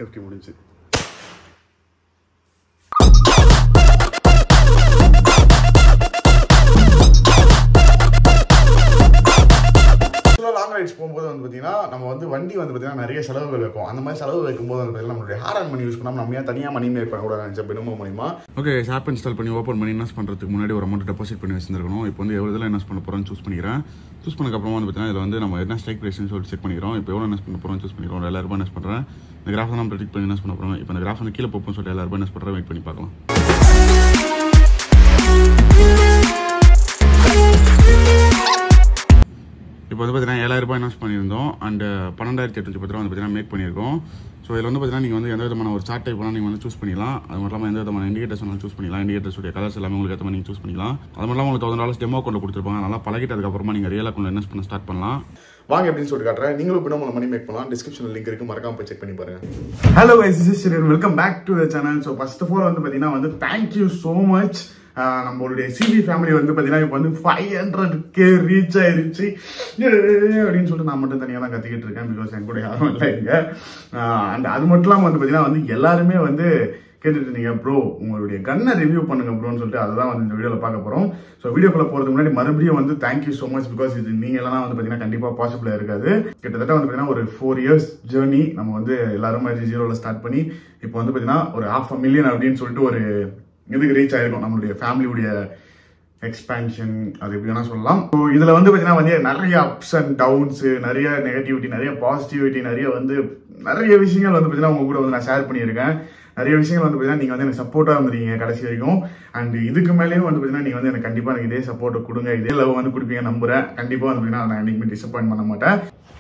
Safety முடிஞ்சு long rides போகும்போது வந்து பார்த்தீங்கன்னா நம்ம வந்து வண்டி வந்து பார்த்தீங்கன்னா நிறைய செலவுகள் வைக்கும் அந்த மாதிரி செலவு வைக்கும்போது வந்து பார்த்தீங்கன்னா நம்மளுடைய ஹேர் ஆன் பண்ணி யூஸ் பண்ணாமல் நம்ம ஏன் தனியாக மணி மேக் பண்ண கூட நினச்ச பினமோ மூலியமா ஓகே ஆப் இன்ஸ்டால் பண்ணி ஓப்பன் பண்ணி இன்வெஸ்ட் பண்ணுறதுக்கு முன்னாடி ஒரு அமௌண்ட் டெபாசிட் பண்ணி வச்சிருக்கணும் இப்போ வந்து எவ்வளோ இதில் இன்வெஸ்ட் பண்ண போகிறோம்னு சூஸ் பண்ணிக்கிறேன் சூஸ் பண்ணக்கப்புறமா வந்து பார்த்தீங்கன்னா இதில் வந்து நம்ம என்ன ஸ்ட்ரைக் ப்ரைஸ்னு சொல்லிட்டு செக் பண்ணிக்கிறோம் இப்போ எவ்வளோ இன்வெஸ்ட் பண்ண போகிறோம் சூஸ் பண்ணிக்கிறோம் எல்லா ரூபாய் இன்வெஸ்ட் பண்ணுறேன் இந்த கிராஃப் நம்ம ப்ரெடிக்ட் பண்ணி இன்வெஸ்ட் பண்ண போகிறோம் இப்போ இந்த கிராஃப் வந்து கீழே போப்போம்னு சொல்லிட்டு எல்லா ரூபாய் இன்வெஸ்ட் பண்ணுறேன் வெயிட் பண்ணி பார்க்கலாம் இப்போ வந்து பார்த்தீங்கன்னா ஏழாயிரம் ரூபாய் இன்வெஸ்ட் பண்ணியிருந்தோம் அண்ட் பன்னெண்டாயிரத்தி எட்நூற்றி பத்து ரூபா வந்து பார்த்தீங்கன்னா மேக் பண்ணியிருக்கோம் ஸோ இதில் வந்து பார்த்தீங்கன்னா நீங்கள் வந்து எந்த விதமான ஒரு சார்ட் டைப் வேணால் நீங்கள் வந்து சூஸ் பண்ணிக்கலாம் அது மட்டும் இல்லாமல் எந்த விதமான இண்டிகேட்டர்ஸ் வேணாலும் சூஸ் பண்ணிக்கலாம் இண்டிகேட்டர்ஸ் உடைய கலர்ஸ் எல்லாமே உங்களுக்கு ஏற்ற மாதிரி நீங்கள் சூஸ் பண்ணிக்கலாம் அது மட்டும் இல்லாமல் உங்களுக்கு தௌசண்ட் டாலர்ஸ் டெமோ அக்கௌண்ட் கொடுத்துருப்பாங்க நல்லா பழகிட்டதுக்கப்புறமா நீங்கள் ரியல் அக்கௌண்ட் இன்வெஸ்ட் பண்ண ஸ்டார்ட் பண்ணலாம் வாங்க அப்படின்னு சொல்லிட்டு காட்டுறேன் நீங்களும் பின்னோ மணி மேக் பண்ணலாம் டிஸ்கிரிப்ஷனில் லிங்க் இருக்கு மறக்காம போய் செக் பண்ணி பாருங்க hello guys is welcome back to the channel so first of all வந்து பார்த்தீங்கன்னா வந்து தேங்க்யூ ஸோ மச் நம்மளுடைய சிபி ஃபேமிலி வந்து பார்த்தீங்கன்னா இப்போ வந்து ஃபைவ் ஹண்ட்ரட் கே ரீச் ஆயிருச்சு அப்படின்னு சொல்லிட்டு நான் மட்டும் தனியாக தான் கத்திக்கிட்டு இருக்கேன் பிகாஸ் என் கூட யாரும் இல்லை இங்கே அண்ட் அது மட்டும் இல்லாமல் வந்து பார்த்தீங்கன்னா வந்து எல்லாருமே வந்து கேட்டுட்டு இருந்தீங்க ப்ரோ உங்களுடைய கன்னை ரிவ்யூ பண்ணுங்க ப்ரோன்னு சொல்லிட்டு அதை தான் வந்து இந்த வீடியோவில் பார்க்க போகிறோம் ஸோ வீடியோக்குள்ள போகிறதுக்கு முன்னாடி மறுபடியும் வந்து தேங்க்யூ ஸோ மச் பிகாஸ் இது நீங்கள் எல்லாம் வந்து பார்த்தீங்கன்னா கண்டிப்பாக பாசிபிளாக இருக்காது கிட்டத்தட்ட வந்து பார்த்தீங்கன்னா ஒரு ஃபோர் இயர்ஸ் ஜேர்னி நம்ம வந்து எல்லாரும் மாதிரி ஜீரோவில் ஸ்டார்ட் பண்ணி இப்போ வந்து பார்த்தீங்கன்னா ஒரு ஹாஃப் அ மில்லியன் அப்படின்னு சொல்லிட்டு ஒரு இதுக்கு ரீச் ஆயிருக்கும் நம்மளுடைய ஃபேமிலியுடைய எக்ஸ்பேன்ஷன் அது எப்படி வேணா சொல்லலாம் ஸோ இதில் வந்து பார்த்தீங்கன்னா வந்து நிறைய அப்ஸ் அண்ட் டவுன்ஸ் நிறைய நெகட்டிவிட்டி நிறைய பாசிட்டிவிட்டி நிறைய வந்து நிறைய விஷயங்கள் வந்து பார்த்தீங்கன்னா உங்க கூட வந்து நான் ஷேர் பண்ணியிருக்கேன் நிறைய விஷயங்கள் வந்து பார்த்தீங்கன்னா நீங்கள் வந்து எனக்கு சப்போர்ட்டாக இருந்தீங்க கடைசி வரைக்கும் அண்ட் இதுக்கு மேலேயும் வந்து பார்த்தீங்கன்னா நீங்கள் வந்து எனக்கு கண்டிப்பாக எனக்கு இதே சப்போர்ட் கொடுங்க இதே லவ் வந்து கொடுப்பீங்க நம்புறேன் கண்டிப்பாக வந்து பார்த்தீங்கன்னா நான் என்னைக்குமே டிசப்பாயின்ட் பண்ண மாட்டேன்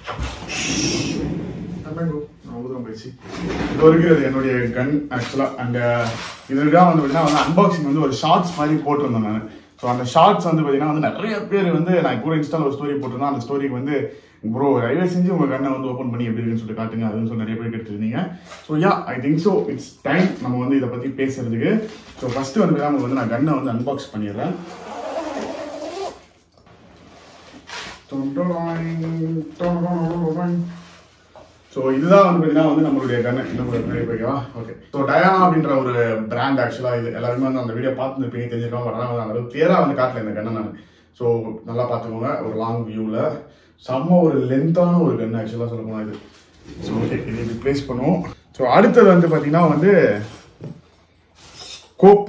அவ்வளோதான் போயிடுச்சு இது வரைக்கும் இது என்னுடைய கன் ஆக்சுவலாக அண்ட் இதுதான் வந்து பார்த்தீங்கன்னா வந்து அன்பாக்சிங் வந்து ஒரு ஷார்ட்ஸ் மாதிரி போட்டிருந்தேன் நான் ஸோ அந்த ஷார்ட்ஸ் வந்து பார்த்தீங்கன்னா வந்து நிறைய பேர் வந்து நான் கூட இன்ஸ்டால ஒரு ஸ்டோரி போட்டிருந்தேன் அந்த ஸ்டோரிக்கு வந்து ப்ரோ ரயில்வே செஞ்சு உங்கள் கண்ணை வந்து ஓப்பன் பண்ணி எப்படி இருக்குன்னு சொல்லிட்டு காட்டுங்க அதுன்னு சொல்லி நிறைய பேர் கேட்டுருந்தீங்க so yeah I think so it's time நம்ம வந்து இதை பற்றி பேசுறதுக்கு ஸோ ஃபர்ஸ்ட் வந்து பார்த்தீங்கன்னா வந்து நான் கண்ணை வந்து அன்பாக்ஸ் பண்ணிடுறேன் ஸோ இதுதான் வந்து பார்த்தீங்கன்னா வந்து நம்மளுடைய கண்ணு இந்த ஒரு நிறைய போய்க்கவா ஓகே ஸோ டயானா அப்படின்ற ஒரு பிராண்ட் ஆக்சுவலாக இது எல்லாருமே வந்து அந்த வீடியோ பார்த்து இருப்பீங்க தெரிஞ்சிருக்கோம் பட் ஆனால் அந்த அளவுக்கு கிளியராக வந்து காட்டல இந்த கண்ணை நான் ஸோ நல்லா பார்த்துக்கோங்க ஒரு லாங் வியூவில் செம்ம ஒரு லென்த்தான ஒரு கன் ஆக்சுவலாக சொல்ல போனால் இது ஸோ ஓகே இது ரிப்ளேஸ் பண்ணுவோம் ஸோ அடுத்தது வந்து பார்த்தீங்கன்னா வந்து கோப்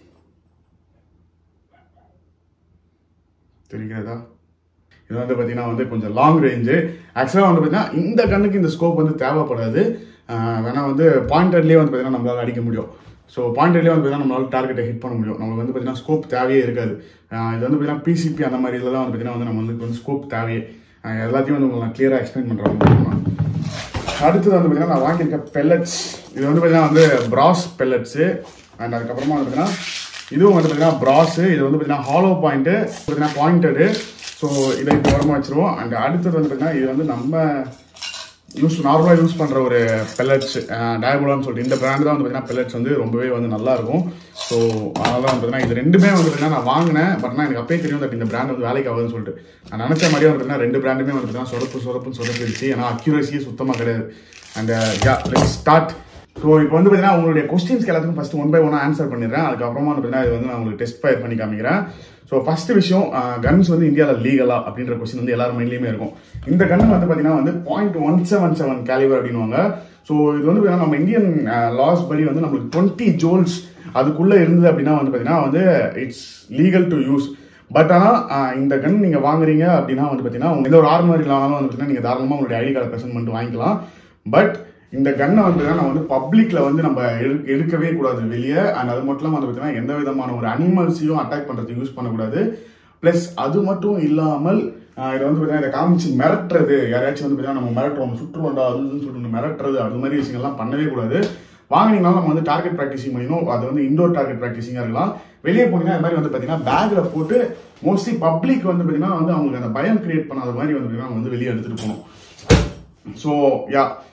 தெரிகிறதா இது வந்து பார்த்தீங்கன்னா வந்து கொஞ்சம் லாங் ரேஞ்சு ஆக்சுவலாக வந்து பார்த்தீங்கன்னா இந்த கண்ணுக்கு இந்த ஸ்கோப் வந்து தேவைப்படாது ஆஹ் வேணா வந்து பாயிண்டர்லேயே வந்து பார்த்தீங்கன்னா நம்மளால அடிக்க முடியும் ஸோ பாயிண்டர்லேயே வந்து பார்த்தீங்கன்னா நம்மளால டார்கெட்டை ஹிட் பண்ண முடியும் நம்மளுக்கு வந்து பார்த்தீங்கன்னா ஸ்கோப் தேவையே இருக்காது ஆஹ் இது வந்து பார்த்தீங்கன்னா பிசிபி அந்த மாதிரி இதெல்லாம் வந்து பார்த்தீங்கன்னா வந்து நம்மளுக்கு வந்து ஸ்கோப் தேவையே ஆஹ் எல்லாத்தையும் வந்து உங்களுக்கு நான் கிளியராக எக்ஸ்பிளைன் பண்ணுறேன் அடுத்தது வந்து பார்த்தீங்கன்னா நான் வாங்கியிருக்க பெல்லட்ஸ் இது வந்து பார்த்தீங்கன்னா வந்து பிராஸ் பெல்லட்ஸு அண்ட் அதுக்கப்புறமா வந்து பார்த்தீங்கன்னா இதுவும் வந்து பார்த்தீங்கன்னா பிராஸு இது வந்து பார்த்தீங்கன்னா ஹாலோ பாயிண்ட்டு பார்த்தீங்கன்னா பாயிண்டடு ஸோ இதை இப்போ வரமா வச்சிருவோம் அண்ட் அடுத்தது வந்து பார்த்தீங்கன்னா இது வந்து நம்ம யூஸ் நார்மலாக யூஸ் பண்ணுற ஒரு பெல்லட்ஸ் டயபுலான்னு சொல்லிட்டு இந்த பிராண்ட் தான் வந்து பார்த்தீங்கன்னா பெல்லட்ஸ் வந்து ரொம்பவே வந்து நல்லா இருக்கும் ஸோ அதனால தான் வந்து பார்த்தீங்கன்னா இது ரெண்டுமே வந்து பார்த்தீங்கன்னா நான் வாங்கினேன் பட் ஆனால் எனக்கு அப்பயே தெரியும் தட் இந்த பிராண்ட் வந்து வேலைக்கு ஆகுதுன்னு சொல்லிட்டு நான் நினச்ச மாதிரியே வந்து பார்த்தீங்கன்னா ரெண்டு பிராண்டுமே வந்து பார்த்தீங்கன்னா சொதப்பு சொதப்புன்னு சொதப்பிடுச்சு ஏன்னா அக்யூரஸியே சுத்தமாக கிடையாது and yeah let start so இப்போ வந்து பார்த்தீங்கன்னா உங்களுடைய கொஸ்டின்ஸ்க்கு எல்லாத்துக்கும் ஃபஸ்ட்டு ஒன் பை ஒன்னாக ஆன்சர் பண்ணிடுறேன் அதுக்கப்புறமா வந்து பார்த்தீங்கன்னா இது வந்து நான் உங்களுக்கு டெஸ்ட் ஃபயர் பண்ணி காமிக்கிறேன் ஸோ ஃபர்ஸ்ட் விஷயம் கன்ஸ் வந்து இந்தியாவில் லீகலா அப்படின்ற கொஸ்டின் வந்து எல்லாரும் மைண்ட்லேயுமே இருக்கும் இந்த கன் வந்து பார்த்தீங்கன்னா வந்து point one seven seven calibre அப்படின்வாங்க ஸோ இது வந்து பார்த்தீங்கன்னா நம்ம இந்தியன் லாஸ் படி வந்து நம்மளுக்கு டுவெண்ட்டி ஜோல்ஸ் அதுக்குள்ளே இருந்தது அப்படின்னா வந்து பார்த்தீங்கன்னா வந்து it's legal to use but ஆனால் இந்த கன் நீங்கள் வாங்குறீங்க அப்படின்னா வந்து பார்த்தீங்கன்னா உங்க எந்த ஒரு ஆர்மரி இல்லாமல் வந்து பார்த்தீங்கன்னா நீங்கள் தாராளமாக உங்களுடைய ஐடி கார்டை ப்ரெசென்ட் பண்ணிட்டு வாங்கிக்கலாம் பட் இந்த கன்னை வந்து நம்ம வந்து பப்ளிக்ல வந்து நம்ம எடு- எடுக்கவே கூடாது வெளியே அண்ட் அது மட்டும் இல்லாமல் வந்து பார்த்தீங்கன்னா எந்த விதமான ஒரு அனிமல்ஸையும் அட்டாக் பண்ணுறதுக்கு யூஸ் பண்ணக்கூடாது ப்ளஸ் அது மட்டும் இல்லாமல் ஆஹ் இது வந்து பார்த்தீங்கன்னா இதை காமிச்சு மிரட்டுறது யாராச்சும் வந்து பார்த்தீங்கன்னா நம்ம மிரட்டுறோம் சுற்றுவோண்டா அது இதுன்னு சொல்லிட்டு மிரட்டுறது அது மாதிரி விஷயங்கள்லாம் பண்ணவே கூடாது வாங்கினீங்கனாலும் நம்ம வந்து டார்கெட் ப்ராக்டிசிங் பண்ணிக்கணும் அது வந்து இண்டோர் டார்கெட் ப்ராக்டிசிங்காக இருக்கலாம் வெளியே போனீங்கன்னா இது மாதிரி வந்து பார்த்தீங்கன்னா பேக்ல போட்டு மோஸ்ட்லி பப்ளிக் வந்து பார்த்தீங்கன்னா வந்து அவங்களுக்கு அந்த பயம் கிரியேட் பண்ணாத மாதிரி வந்து பார்த்தீங்கன்னா வந்து வெளியே எடுத்துகிட்டு போகணும் ஸோ யா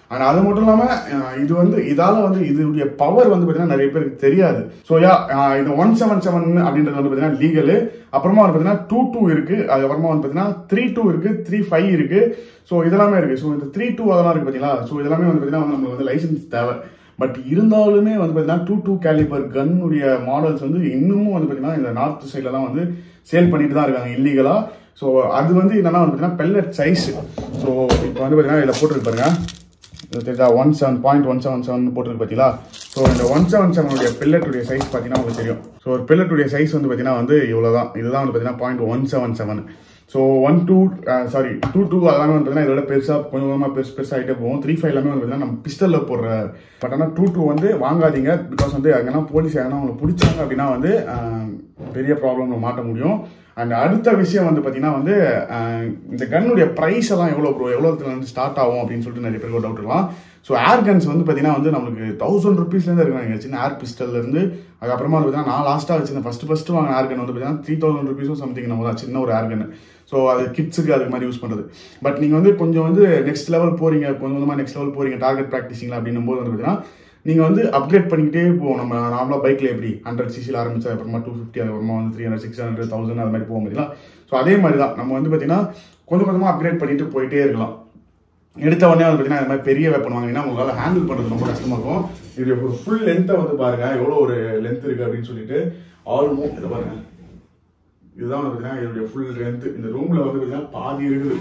ஆனால் அது மட்டும் இல்லாமல் இது வந்து இதால வந்து இதோடைய பவர் வந்து பார்த்தீங்கன்னா நிறைய பேருக்கு தெரியாது ஸோ யா இந்த ஒன் செவன் செவன் அப்படின்றது வந்து பார்த்தீங்கன்னா லீகலு அப்புறமா வந்து பார்த்தீங்கன்னா டூ டூ இருக்கு அதுக்கப்புறமா வந்து பார்த்தீங்கன்னா த்ரீ டூ இருக்கு த்ரீ ஃபைவ் இருக்கு ஸோ இதெல்லாமே இருக்கு ஸோ இந்த த்ரீ டூ அதெல்லாம் இருக்கு பார்த்தீங்களா ஸோ இதெல்லாமே வந்து பார்த்தீங்கன்னா நம்மளுக்கு வந்து லைசன்ஸ் தேவை பட் இருந்தாலுமே வந்து பார்த்தீங்கன்னா டூ டூ கேலிபர் கன்னுடைய மாடல்ஸ் வந்து இன்னமும் வந்து பார்த்தீங்கன்னா இந்த நார்த் சைட்லலாம் வந்து சேல் பண்ணிட்டு தான் இருக்காங்க இல்லீகலா ஸோ அது வந்து என்னன்னா வந்து பார்த்தீங்கன்னா பெல்லட் சைஸ் ஸோ இப்போ வந்து பார்த்தீங்கன்னா இதில் போட்டுருக்கு பாருங்க இது தெரியுதா one seven point one seven seven போட்டுருக்கு பார்த்தீங்களா ஸோ இந்த ஒன் செவன் செவனுடைய பெல்லட்டுடைய சைஸ் பார்த்தீங்கன்னா உங்களுக்கு தெரியும் ஸோ ஒரு பெல்லட்டுடைய சைஸ் வந்து பார்த்தீங்கன்னா வந்து இவ்வளோ தான் இதுதான் வந்து பார்த்தீங்கன்னா point one seven seven so one two sorry two two எல்லாமே வந்து பார்த்தீங்கன்னா இதோட பெருசாக கொஞ்சம் கொஞ்சமாக பெருசு பெருசாக ஆகிட்டே போகும் த்ரீ ஃபைவ் எல்லாமே வந்து பார்த்தீங்கன்னா நம்ம பிஸ்டலில் போடுற பட் ஆனால் டூ டூ வந்து வாங்காதீங்க பிகாஸ் வந்து அங்கன்னா போலீஸ் யாருன்னா அவங்களை பிடிச்சாங்க அப்படின்னா வந்து ஆஹ், பெரிய ப்ராப்ளம்ல மாட்ட முடியும் அண்ட் அடுத்த விஷயம் வந்து பார்த்தீங்கன்னா வந்து ஆஹ், இந்த கன்னுடைய ப்ரைஸ் எல்லாம் எவ்வளோ ப்ரோ எவ்வளோத்துல வந்து ஸ்டார்ட் ஆகும் அப்படின்னு சொல்லிட்டு நிறைய பேருக்கு டவுட் இருக்கலாம் ஸோ ஏர் கன்ஸ் வந்து பார்த்தீங்கன்னா வந்து நம்மளுக்கு தௌசண்ட் ருபீஸ்லேருந்து இருக்காங்க சின்ன ஏர் பிஸ்டல்லேருந்து அதுக்கப்புறமா வந்து பார்த்தீங்கன்னா நான் லாஸ்ட்டாக வச்சிருந்தேன் ஃபஸ்ட்டு ஃபஸ்ட்டு வாங்கின ஏர் கன் வந்து பார்த்தீங்கன்னா த்ரீ தௌசண்ட் ருபீஸும் சம்திங் நம்ம தான் சின்ன ஒரு ஏர் கன் ஸோ அது கிட்ஸுக்கு அது மாதிரி யூஸ் பண்ணுறது பட் நீங்கள் வந்து கொஞ்சம் வந்து நெக்ஸ்ட் லெவல் போறீங்க கொஞ்சம் கொஞ்சமாக நெக்ஸ்ட் லெவல் போறீங்க டார்கெட் ப்ராக்டிஸிங்ல அப்படின்னும் போது வந்து பார்த்தீங்கன்னா நீங்கள் வந்து அப்கிரேட் பண்ணிக்கிட்டே போவோம் நம்ம நார்மலாக பைக்கில் எப்படி ஹண்ட்ரட் சிசியில் ஆரம்பிச்சு அப்புறமா டூ ஃபிஃப்டி அதுக்கப்புறமா வந்து three hundred six hundred thousand அது மாதிரி போக முடியலாம் ஸோ அதே மாதிரி தான் நம்ம வந்து பார்த்தீங்கன்னா கொஞ்சம் கொஞ்சமாக அப்கிரேட் பண்ணிட்டு போயிட்டே இருக்கலாம் எடுத்த உடனே வந்து பார்த்தீங்கன்னா இந்த மாதிரி பெரிய வெப்பன் வாங்கினா உங்களால் ஹேண்டில் பண்ணுறது ரொம்ப கஷ்டமா இருக்கும் இது ஒரு ஃபுல் லென்த்தை வந்து பாருங்க எவ்வளோ ஒரு லென்த் இருக்கு அப்படின்னு சொல்லிட்டு ஆல்மோஸ்ட் இதை பாருங்க இதுதான் வந்து பார்த்தீங்கன்னா இதோடைய ஃபுல் லென்த் இந்த ரூம்ல வந்து பார்த்தீங்கன்னா பாதி இருக்குது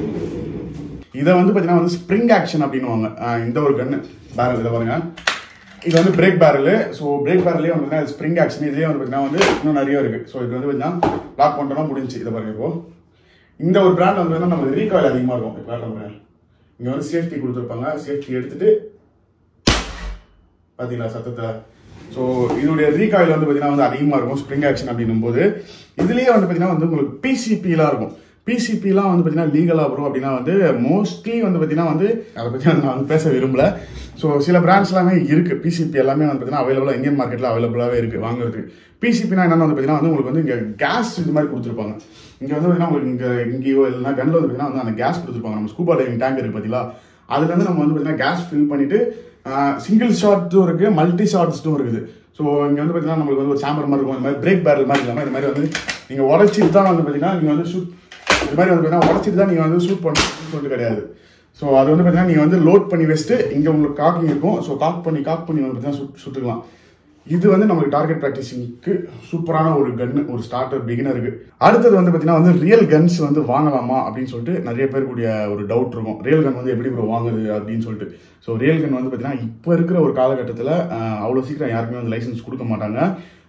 இதை வந்து பார்த்தீங்கன்னா வந்து ஸ்ப்ரிங் ஆக்ஷன் அப்படின்னுவாங்க ஆஹ் இந்த ஒரு கன்னு பேரல் இதை பாருங்க இது வந்து பிரேக் பேரல் ஸோ பிரேக் பேரல்லே வந்து பார்த்தீங்கன்னா ஸ்ப்ரிங் ஆக்ஷன் இதுலேயே வந்து பார்த்தீங்கன்னா வந்து இன்னும் நிறைய இருக்கு ஸோ இது வந்து பார்த்தீங்கன்னா லாக் பண்ணிட்டோம்னா முடிஞ்சு இதை பாருங்க இப்போ இந்த ஒரு பிராண்ட் வந்து பார்த்தீங்கன்னா நம்ம ரீகாயில் அதிகமாக இருக்கும் இப்போ பாருங்க இங்கே வந்து சேஃப்டி கொடுத்துருப்பாங்க சேஃப்டி எடுத்துட்டு பார்த்தீங்களா சத்தத்தை ஸோ இதோடைய ரீகாயில் வந்து பார்த்தீங்கன்னா வந்து அதிகமாக இருக்கும் ஸ்ப்ரிங் ஆக்ஷன் அப்படின்னும் போது இதுலேயே வந்து பார்த்தீங்கன்னா வந்து உங்களுக்கு பிசிபிலாம் இருக்கும் பிசிபிலாம் வந்து பார்த்தீங்கன்னா லீகலாக வரும் அப்படின்னா வந்து மோஸ்ட்லி வந்து பார்த்தீங்கன்னா வந்து அதை பற்றி நான் வந்து பேச விரும்பல ஸோ சில பிராண்ட்ஸ் எல்லாமே இருக்குது பிசிபி எல்லாமே வந்து பார்த்தீங்கன்னா அவைலபிளாக இந்தியன் மார்க்கெட்டில் அவைலபிளாகவே இருக்குது வாங்குறதுக்கு பிசிபினா என்னென்னு வந்து பார்த்தீங்கன்னா வந்து உங்களுக்கு வந்து இங்கே கேஸ் இது மாதிரி கொடுத்துருப்பாங்க இங்கே வந்து பார்த்தீங்கன்னா உங்களுக்கு இங்கே இங்கேயோ இல்லைனா கன்னில் வந்து பார்த்தீங்கன்னா வந்து அந்த கேஸ் கொடுத்துருப்பாங்க நம்ம ஸ்கூபா டைவிங் டேங்க் இருக்குது பார்த்தீங்களா அதுலேருந்து நம்ம வந்து பார்த்தீங்கன்னா கேஸ் ஃபில் பண்ணிட்டு சிங்கிள் ஷாட்டும் இருக்குது மல்டி ஷாட்ஸும் இருக்குது ஸோ இங்கே வந்து பார்த்தீங்கன்னா நம்மளுக்கு வந்து ஒரு சாம்பர் மாதிரி இருக்கும் இந்த மாதிரி பிரேக் பேரல் மாதிரி இல்லாமல் இந்த மாதிரி வந்து நீங்கள் உடச்சிட்டு தான் வந்து பார்த்தீங்கன்னா நீங்கள் வந்து ஷூட் இது மாதிரி வந்து பார்த்தீங்கன்னா உடச்சிட்டு தான் நீங்கள் வந்து ஷூட் பண்ணணும்னு சொல்லிட்டு கிடையாது ஸோ அது வந்து பார்த்தீங்கன்னா நீங்கள் வந்து லோட் பண்ணி வச்சுட்டு இங்கே உங்களுக்கு காக்கிங் இருக்கும் ஸோ காக் பண்ணி காக் பண்ணி வந்து பார்த்தீங்கன்னா சுட் சுட்டுக்கலாம் இது வந்து நம்மளுக்கு டார்கெட் ப்ராக்டிஸிங்க்கு சூப்பரான ஒரு கன் ஒரு ஸ்டார்டர் பிகினருக்கு அடுத்தது வந்து பார்த்தீங்கன்னா வந்து ரியல் கன்ஸ் வந்து வாங்கலாமா அப்படின்னு சொல்லிட்டு நிறைய பேருக்குடைய ஒரு டவுட் இருக்கும் ரியல் கன் வந்து எப்படி ப்ரோ வாங்குறது அப்படின்னு சொல்லிட்டு ஸோ ரியல் கன் வந்து பார்த்தீங்கன்னா இப்போ இருக்கிற ஒரு காலகட்டத்தில் அவ்வளோ சீக்கிரம் யாருக்குமே வந்து லைசன்ஸ் கொடுக்க மாட்டாங்க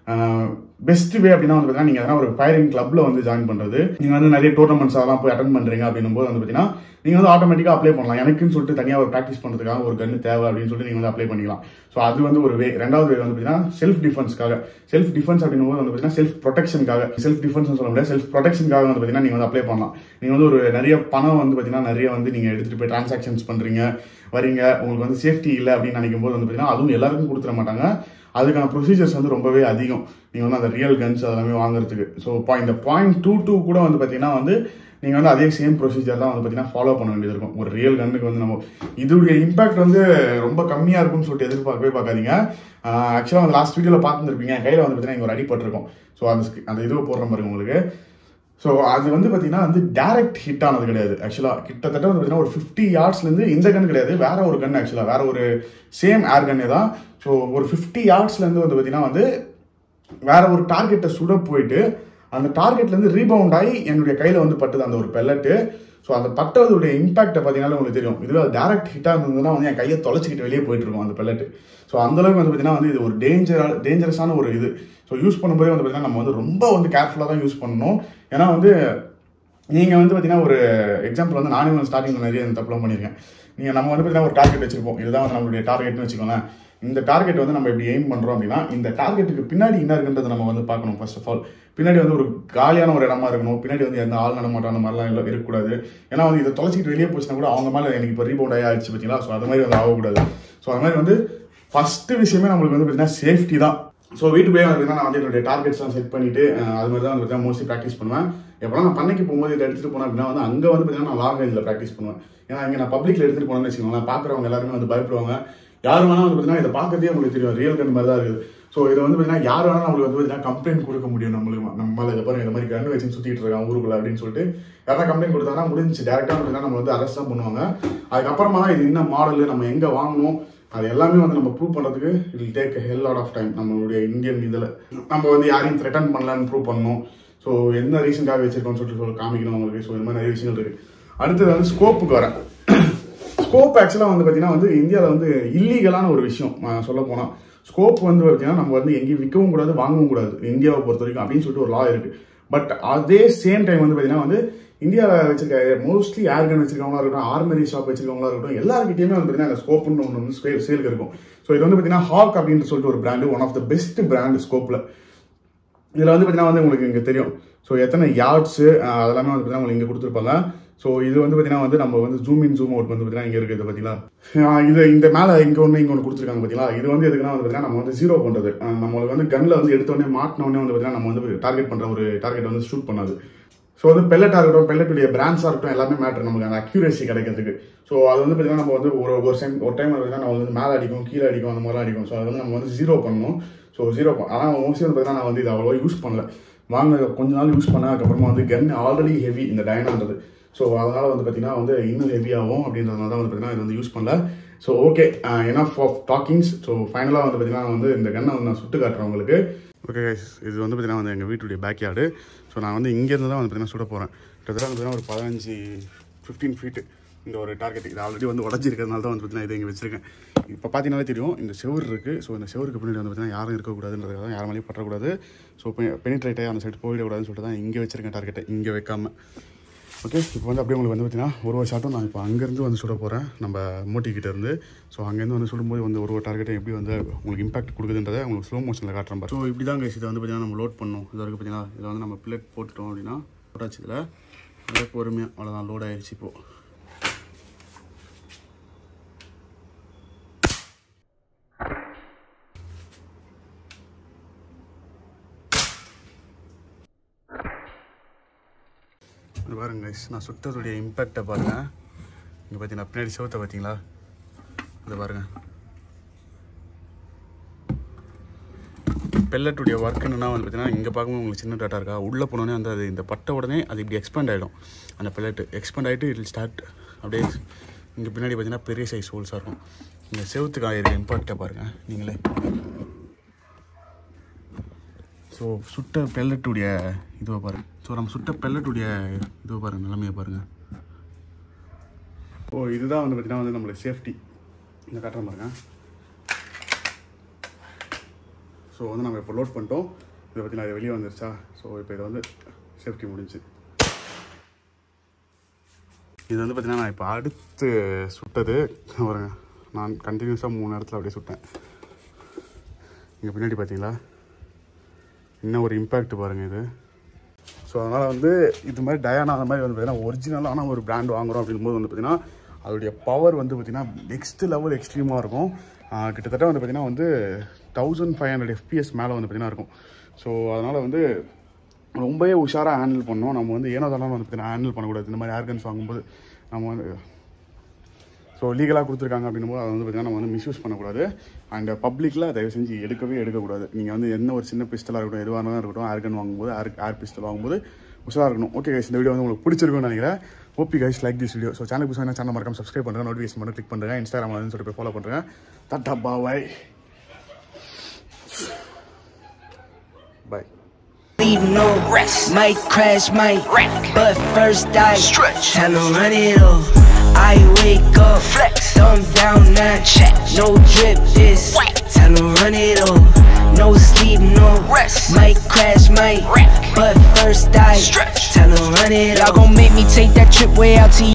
பெஸ்ட் வே அப்படின்னா வந்து பார்த்தீங்கன்னா நீங்கள் எதனா ஒரு ஃபயரிங் கிளப்ல வந்து ஜாயின் பண்ணுறது நீங்கள் வந்து நிறைய டோர்னமெண்ட்ஸ் அதெல்லாம் போய் அட்டன் பண்ணுறீங்க அப்படின்னும் போது வந்து பார்த்தீங்கன்னா நீங்கள் வந்து ஆட்டோமேட்டிக்காக அப்ளை பண்ணலாம் எனக்குன்னு சொல்லிட்டு தனியாக ஒரு ப்ராக்டிஸ் பண்ணுறதுக்காக ஒரு கன்று தேவை அப்படின்னு சொல்லிட்டு நீங்கள் வந்து அப்ளை பண்ணிக்கலாம் ஸோ அது வந்து ஒரு வே ரெண்டாவது வே வந்து பார்த்தீங்கன்னா செல்ஃப் டிஃபென்ஸ்க்காக செல்ஃப் டிஃபென்ஸ் அப்படின்னும் போது வந்து பார்த்தீங்கன்னா செல்ஃப் ப்ரொடெக்ஷனுக்காக செல்ஃப் டிஃபென்ஸ் சொல்ல முடியாது செல்ஃப் ப்ரொடெக்ஷனுக்காக வந்து பார்த்தீங்கன்னா நீங்கள் வந்து அப்ளை பண்ணலாம் நீங்கள் வந்து ஒரு நிறைய பணம் வந்து பார்த்தீங்கன்னா நிறைய வந்து நீங்கள் எடுத்துகிட்டு போய் டிரான்சாக்ஷன்ஸ் பண்ணுறீங்க வரீங்க உங்களுக்கு வந்து சேஃப்டி இல்லை அப்படின்னு நினைக்கும் போது வந்து பார்த்தீங்கன்னா அதுவும் எல்லாருக்கும் கொடுத்துட மாட்டாங்க அதுக்கான ப்ரொசீஜர்ஸ் வந்து ரொம்பவே அதிகம் நீங்கள் வந்து அந்த ரியல் கன்ஸ் அதெல்லாமே வாங்குறதுக்கு ஸோ இந்த பாயிண்ட் டூ டூ கூட வந்து பார்த்தீங்கன்னா வந்து நீங்கள் வந்து அதே சேம் ப்ரொசீஜர் தான் வந்து பார்த்தீங்கன்னா ஃபாலோ பண்ண வேண்டியது இருக்கும் ஒரு ரியல் கன்னுக்கு வந்து நம்ம இதோடைய இம்பாக்ட் வந்து ரொம்ப கம்மியாக இருக்கும்னு சொல்லிட்டு எதிர்பார்க்கவே பார்க்காதீங்க ஆக்சுவலாக வந்து லாஸ்ட் வீடியோவில் பார்த்துருப்பீங்க கையில் வந்து பார்த்தீங்கன்னா இங்கே ஒரு அடிபட்டிருக்கும் ஸோ அந்த sc- அந்த இதுவை போடுற மாதிரி உங்களுக்கு ஸோ அது வந்து பார்த்தீங்கன்னா வந்து டைரக்ட் ஹிட் ஆனது கிடையாது ஆக்சுவலாக கிட்டத்தட்ட வந்து பார்த்தீங்கன்னா ஒரு ஃபிஃப்டி யார்ட்ஸ்லேருந்து இந்த கன் கிடையாது வேற ஒரு கன் ஆக்சுவலாக வேற ஒரு சேம் ஏர் கன்னே தான் ஸோ ஒரு ஃபிஃப்டி யார்ட்ஸ்லேருந்து வந்து பார்த்தீங்கன்னா வந்து வேற ஒரு டார்கெட்டை சுட போயிட்டு அந்த டார்கெட்லேருந்து ரீபவுண்ட் ஆகி என்னுடைய கையில் வந்து பட்டுது அந்த ஒரு பெல்லட்டு ஸோ அந்த பட்டதுடைய இம்பாக்டை பார்த்தீங்கன்னா உங்களுக்கு தெரியும் இதுவே டேரக்ட் ஹிட்டாக இருந்ததுன்னா வந்து என் கையை தொலைச்சிக்கிட்டு வெளியே போயிட்டு இருக்கும் அந்த பெல்லட்டு ஸோ அந்தளவுக்கு வந்து பார்த்தீங்கன்னா வந்து இது ஒரு டேஞ்சரா டேஞ்சரஸான ஒரு இது ஸோ யூஸ் பண்ணும்போதே வந்து பார்த்தீங்கன்னா நம்ம வந்து ரொம்ப வந்து கேர்ஃபுல்லாக தான் யூஸ் பண்ணணும் ஏன்னா வந்து நீங்கள் வந்து பார்த்தீங்கன்னா ஒரு எக்ஸாம்பிள் வந்து நானே வந்து ஸ்டார்டிங்கில் நிறைய இந்த தப்புலாம் பண்ணியிருக்கேன் நீங்கள் நம்ம வந்து பார்த்தீங்கன்னா ஒரு டார்கெட் வச்சிருப்போம் இதுதான் வந்து நம்மளுடைய டார்கெட்னு வச்சுக்கோங்களேன் இந்த டார்கெட் வந்து நம்ம இப்படி எய்ம் பண்ணுறோம் அப்படின்னா இந்த டார்கெட்டுக்கு பின்னாடி என்ன இருக்குன்றதை நம்ம வந்து பார்க்கணும் ஃபர்ஸ்ட் ஆஃப் ஆல் பின்னாடி வந்து ஒரு காலியான ஒரு இடமா இருக்கணும் பின்னாடி வந்து எந்த ஆள் நடமாட்டம் அந்த மாதிரிலாம் இல்லை இருக்கக்கூடாது ஏன்னா வந்து இதை தொலைச்சிட்டு வெளியே போச்சுன்னா கூட அவங்க மேலே எனக்கு இப்போ ரீபவுண்ட் ஆகி ஆயிடுச்சு பார்த்தீங்களா ஸோ அது மாதிரி வந்து ஆகக்கூடாது ஸோ அது மாதிரி வந்து ஃபர்ஸ்ட் விஷயமே நம்மளுக்கு வந்து பார்த்தீங்கன்னா சேஃப்டி தான் ஸோ வீட்டு போய் வந்து பார்த்தீங்கன்னா நான் வந்து என்னுடைய டார்கெட்ஸ்லாம் செட் பண்ணிட்டு அஹ், அது மாதிரி தான் வந்து பார்த்தீங்கன்னா மோஸ்ட்லி ப்ராக்டிஸ் பண்ணுவேன் எப்போலாம் நான் பண்ணைக்கு போகும்போது இதை எடுத்துகிட்டு போனேன் அப்படின்னா வந்து அங்கே வந்து பார்த்தீங்கன்னா நான் லாங் ரேஞ்சில் ப்ராக்டிஸ் பண்ணுவேன் ஏன்னா இங்கே நான் பப்ளிக்கில் எடுத்துகிட்டு போனேன்னு வச்சுக்கோங்களேன் பார்க்குறவங்க எல்லாருமே வந்து பயப்படுவாங்க யார் வேணா வந்து பார்த்தீங்கன்னா இதை பார்க்கறதே உங்களுக்கு தெரியும் ரியல் கன் மாதிரி தான் இருக்குது ஸோ இதை வந்து பார்த்தீங்கன்னா யார் வேணா நம்மளுக்கு வந்து பார்த்தீங்கன்னா கம்ப்ளைண்ட் கொடுக்க முடியும் நம்மளுக்கு நம்மளால இதை பாருங்க இந்த மாதிரி கன் வச்சு சுற்றிட்டு இருக்கான் ஊருக்குள்ள அப்படின்னு சொல்லிட்டு யாரா கம்ப்ளைண்ட் கொடுத்தாங்கன்னா முடிஞ்சு டேரெக்டாக வந்து நம்ம வந்து அரெஸ்ட் தான் பண்ணுவாங்க அதுக்கப்புறமா தான் இது என்ன மாடல் நம்ம எங்கே வாங்கணும் அது எல்லாமே வந்து நம்ம ப்ரூவ் பண்ணுறதுக்கு it take hell lot of time நம்மளுடைய இந்தியன் இதில் நம்ம வந்து யாரையும் த்ரெட்டன் பண்ணலான்னு ப்ரூவ் பண்ணணும் ஸோ என்ன ரீசனுக்காக வச்சிருக்கோம்னு சொல்லிட்டு சொல்ல காமிக்கணும் உங்களுக்கு ஸோ இந்த மாதிரி நிறைய விஷயங்கள் இருக்கு அடுத்தது வந்து ஸ்கோப்புக்கு வரேன் ஸ்கோப் ஆக்சுவலாக வந்து பார்த்தீங்கன்னா வந்து இந்தியாவில் வந்து இல்லீகலான ஒரு விஷயம் சொல்ல போனால் ஸ்கோப் வந்து பார்த்தீங்கன்னா நம்ம வந்து எங்கேயும் விற்கவும் கூடாது வாங்கவும் கூடாது இந்தியாவை பொறுத்த வரைக்கும் அப்படின்னு சொல்லிட்டு ஒரு லா இருக்கு பட் அதே சேம் டைம் வந்து பார்த்தீங்கன்னா வந்து இந்தியாவில் வச்சிருக்க மோஸ்ட்லி ஏர்கன் வச்சிருக்கவங்களா இருக்கட்டும் ஆர்மரி ஷாப் வச்சிருக்கவங்களா இருக்கட்டும் எல்லாருக்கிட்டையுமே வந்து பார்த்தீங்கன்னா அந்த ஸ்கோப்னு ஒன்று வந்து சேல் சேலுக்கு இருக்கும் ஸோ இது வந்து பார்த்தீங்கன்னா ஹாக் அப்படின்னு சொல்லிட்டு ஒரு brand one of the best brand ஸ்கோப்பில் இதில் வந்து பார்த்தீங்கன்னா வந்து உங்களுக்கு இங்கே தெரியும் ஸோ எத்தனை யார்ட்ஸு அதெல்லாமே வந்து பார்த்தீங்கன்னா உங்களுக்கு இங்கே கொடுத்துருப்பாங்க ஸோ இது வந்து பார்த்தீங்கன்னா வந்து நம்ம வந்து ஜூம் இன் ஜூம் அவுட் வந்து பார்த்தீங்கன்னா இங்கே இருக்குது பார்த்தீங்களா ஆஹ் இது இந்த மேலே இங்கே ஒன்று இங்கே ஒன்று கொடுத்துருக்காங்க பார்த்தீங்களா இது வந்து எதுக்குன்னா வந்து பார்த்தீங்கன்னா நம்ம வந்து ஜீரோ பண்ணுறது ஆஹ் நம்மளுக்கு வந்து கன்னில் வந்து எடுத்தோடனே மாட்டினோடனே வந்து பார்த்தீங்கன்னா நம்ம வந்து டார்கெட் பண்ணுற ஒரு டார்கெட் வந்து ஷூட் பண்ணாது ஸோ வந்து பெல்லட்டாக இருக்கட்டும் பெல்லட்டுடைய பிராண்ட்ஸாக இருக்கட்டும் எல்லாமே மேட்டர் நமக்கு அந்த அக்யூரேசி கிடைக்கிறதுக்கு ஸோ அது வந்து பார்த்தீங்கன்னா நம்ம வந்து ஒரு ஒரு டைம் ஒரு டைம் பார்த்தீங்கன்னா நம்ம வந்து மேலே அடிக்கும் கீழே அடிக்கும் அந்த மாதிரிலாம் அடிக்கும் ஸோ அது வந்து நம்ம வந்து ஜீரோ பண்ணணும் ஸோ ஜீரோ ஆனால் மோஸ்ட்லி வந்து பார்த்தீங்கன்னா நான் வந்து இது அவ்வளோ யூஸ் பண்ணல வாங்க கொஞ்ச நாள் யூஸ் பண்ண அதுக்கப்புறமா வந்து கன் ஆல்ரெடி ஹெவி இந்த டயனான்றது ஸோ அதனால வந்து பார்த்தீங்கன்னா வந்து இன்னும் ஹெவியாகும் அப்படின்றதுனால தான் வந்து பார்த்தீங்கன்னா இது வந்து யூஸ் பண்ணல so okay enough of talkings so ஃபைனலாக வந்து பார்த்தீங்கன்னா வந்து இந்த கன்னை வந்து நான் சுட்டு காட்டுறேன் உங்களுக்கு ஓகே இது வந்து பார்த்தீங்கன்னா வந்து எங்கள் வீட்டுடைய பேக் யார்டு ஸோ நான் வந்து இங்கேருந்து தான் வந்து பார்த்தீங்கன்னா சுட போகிறேன் கிட்டத்தட்ட வந்து பார்த்தீங்கன்னா ஒரு பதினஞ்சு ஃபிஃப்டீன் ஃபீட்டு இந்த ஒரு டார்கெட் இது ஆல்ரெடி வந்து உடஞ்சிருக்கிறதுனால தான் வந்து பார்த்தீங்கன்னா இதை இங்கே வச்சிருக்கேன் இப்போ பார்த்தீங்கன்னாலே தெரியும் இந்த செவர் இருக்குது ஸோ இந்த செவருக்கு பின்னாடி வந்து பார்த்தீங்கன்னா யாரும் இருக்கக்கூடாதுன்றதுக்காக யார் மேலேயும் பற்றக்கூடாது ஸோ பெனிட்ரேட் ஆகி அந்த சைடு போயிடக்கூடாதுன்னு சொல்லிட்டு தான் இங்கே வச்சிருக்கேன் டார்கெட்டை இங்கே வைக்காம ஓகே இப்போ வந்து அப்படியே உங்களுக்கு வந்து பார்த்தீங்கன்னா ஒரு ஒரு ஷாட்டும் நான் இப்போ அங்கேருந்து வந்து சுட போகிறேன் நம்ம மோட்டிக்கிட்ட இருந்து ஸோ அங்கேருந்து வந்து சுடும்போது வந்து ஒரு ஒரு டார்கெட்டை எப்படி வந்து உங்களுக்கு இம்பாக்ட் கொடுக்குதுன்றதை உங்களுக்கு ஸ்லோ மோஷனில் காட்டுறேன் ஸோ இப்படி தான் guys இதை வந்து பார்த்தீங்கன்னா நம்ம லோட் பண்ணோம் இது வரைக்கும் பார்த்தீங்கன்னா இதில் வந்து நம்ம பிளேட் போட்டுட்டோம் அப்படின்னா போட்டாச்சு இதில் அப்படியே பொறுமையாக அவ்வளோதான் லோட் ஆயிடுச்சு இப்போது இது பாருங்க guys, நான் சுட்டதுடைய இம்பேக்டை பாருங்க இங்கே பார்த்தீங்கன்னா பின்னாடி செவத்தை பார்த்தீங்களா இது பாருங்க பெல்லட்டுடைய ஒர்க் என்னன்னா வந்து பார்த்தீங்கன்னா இங்கே பார்க்கும்போது உங்களுக்கு சின்ன டாட்டா இருக்கா உள்ளே போனோடனே வந்து அது இந்த பட்ட உடனே அது இப்படி எக்ஸ்பேண்ட் ஆகிடும் அந்த பெல்லட்டு எக்ஸ்பேண்ட் ஆகிட்டு இட் ஸ்டார்ட் அப்படியே இங்கே பின்னாடி பார்த்தீங்கன்னா பெரிய சைஸ் ஹோல்ஸாக இருக்கும் இந்த செவத்துக்கு ஆகிற இம்பாக்டை பாருங்கள் நீங்களே ஸோ சுட்ட பெல்லட்டுடைய இதுவை பாருங்க ஸோ நம்ம சுட்ட பெல்லட்டுடைய இதுவை பாருங்க நிலைமையை பாருங்க ஓ இதுதான் வந்து பார்த்தீங்கன்னா வந்து நம்மளுடைய சேஃப்டி இந்த காட்டுறேன் பாருங்க ஸோ வந்து நம்ம இப்போ லோட் பண்ணிட்டோம் இதை பற்றி நான் வெளியே வந்துருச்சா ஸோ இப்போ இதை வந்து சேஃப்டி முடிஞ்சு இது வந்து பார்த்தீங்கன்னா நான் இப்போ அடுத்து சுட்டது பாருங்க நான் கண்டினியூஸாக மூணு இடத்துல அப்படியே சுட்டேன் இங்கே பின்னாடி பார்த்தீங்களா என்ன ஒரு இம்பேக்ட் பாருங்கள் இது ஸோ அதனால் வந்து இது மாதிரி டயானா அந்த மாதிரி வந்து பார்த்தீங்கன்னா ஒரிஜினலான ஒரு பிராண்ட் வாங்குறோம் அப்படிங்கும்போது வந்து பார்த்தீங்கன்னா அதோடைய பவர் வந்து பார்த்தீங்கன்னா நெக்ஸ்ட் லெவல் எக்ஸ்ட்ரீமாக இருக்கும் ஆஹ் கிட்டத்தட்ட வந்து பார்த்தீங்கன்னா வந்து தௌசண்ட் ஃபைவ் ஹண்ட்ரட் எஃபிஎஸ் மேலே வந்து பார்த்தீங்கன்னா இருக்கும் ஸோ அதனால் வந்து ரொம்பவே உஷாராக ஹேண்டில் பண்ணோம் நம்ம வந்து ஏனோ தானோ வந்து பார்த்தீங்கன்னா ஹேண்டில் பண்ணக்கூடாது இந்த மாதிரி ஏர்கன்ஸ் வாங்கும்போது நம்ம வந்து ஸோ லீகலாக கொடுத்துருக்காங்க அப்படின்னும் போது அதை வந்து பார்த்தீங்கன்னா நம்ம வந்து மிஸ்யூஸ் பண்ணக்கூடாது அண்ட் பப்ளிக்கில் தயவு செஞ்சு எடுக்கவே எடுக்கக்கூடாது நீங்கள் வந்து என்ன ஒரு சின்ன பிஸ்டலாக இருக்கட்டும் எதுவாக இருந்தாலும் இருக்கட்டும் ஏர்கன் வாங்கும்போது ஏர் ஏர் பிஸ்டல் வாங்கும்போது உஷாராக இருக்கணும் ஓகே கைஸ் இந்த வீடியோ வந்து உங்களுக்கு பிடிச்சிருக்கும்னு நினைக்கிறேன் OP guys like this video so channel புதுசாக சேனல் மறக்காம சப்ஸ்கிரைப் பண்ணுறேன் நோட்டிஃபிகேஷன் மட்டும் கிளிக் பண்ணுறேன் இன்ஸ்டாகிராமில் வந்து சொல்லிட்டு போய் ஃபாலோ பண்ணுறேன் தட்டா பாய் பாய் leave no rest. Might crash, might wreck. But first I stretch. Time to run it off. I wake up, flex, thumb down, not check. No drip, this time to run it off. No sleep, no rest. Might crash, might wreck. But first I stretch. Time to run it off. Y'all gon' make me take that trip way out to